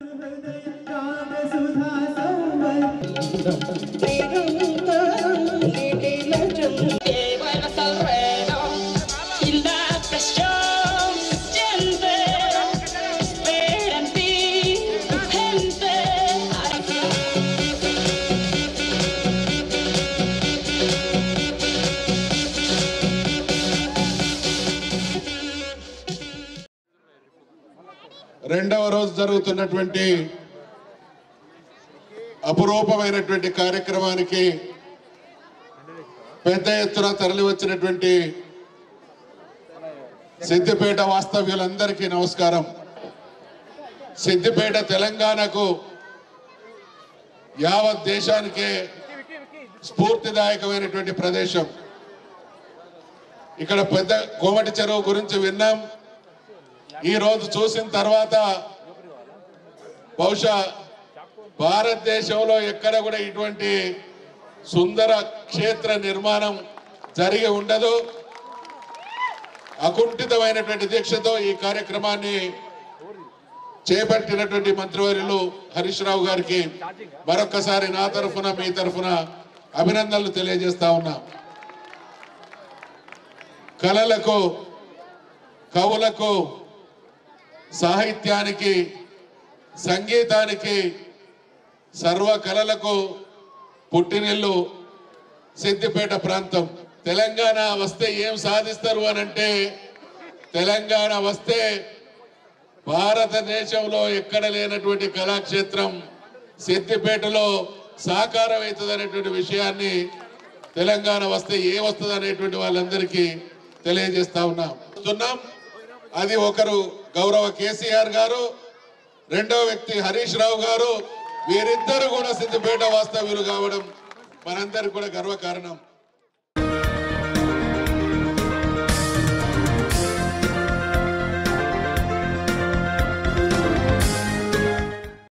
vuelvas al ruedo y la presión se siente. Espera en ti tu gente. రెండవ రోజు జరుగుతున్నటువంటి అపురూపమైనటువంటి కార్యక్రమానికి పెద్ద ఎత్తున తరలి వచ్చినటువంటి సిద్దిపేట వాస్తవ్యులందరికీ నమస్కారం సిద్దిపేట తెలంగాణకు యావత్ దేశానికే స్ఫూర్తిదాయకమైనటువంటి ప్రదేశం ఇక్కడ పెద్ద కోమటి చెరువు గురించి విన్నాం ఈ రోజు చూసిన తర్వాత బహుశా భారతదేశంలో ఎక్కడ కూడా ఇటువంటి సుందర క్షేత్ర నిర్మాణం జరిగి ఉండదు అకుంఠితమైనటువంటి దీక్షతో ఈ కార్యక్రమాన్ని చేపట్టినటువంటి మంత్రివర్యులు హరీష్ రావు గారికి మరొక్కసారి నా తరఫున మీ తరఫున అభినందనలు తెలియజేస్తా ఉన్నా కళలకు కవులకు సాహిత్యానికి సంగీతానికి సర్వ కళలకు పుట్టినిల్లు సిద్దిపేట ప్రాంతం తెలంగాణ వస్తే ఏం సాధిస్తారు అని అంటే తెలంగాణ వస్తే భారతదేశంలో ఎక్కడ లేనటువంటి కళాక్షేత్రం సిద్దిపేటలో సాకారం అవుతుంది అనేటువంటి విషయాన్ని తెలంగాణ వస్తే ఏ వస్తుంది అనేటువంటి వాళ్ళందరికీ తెలియజేస్తా ఉన్నాం చూస్తున్నాం. అది ఒకరు గౌరవ కేసీఆర్ గారు రెండో వ్యక్తి హరీష్ రావు గారు వీరిద్దరు కూడా సిద్దిపేట వాస్తవ్యులు కావడం మనందరికి కూడా గర్వకారణం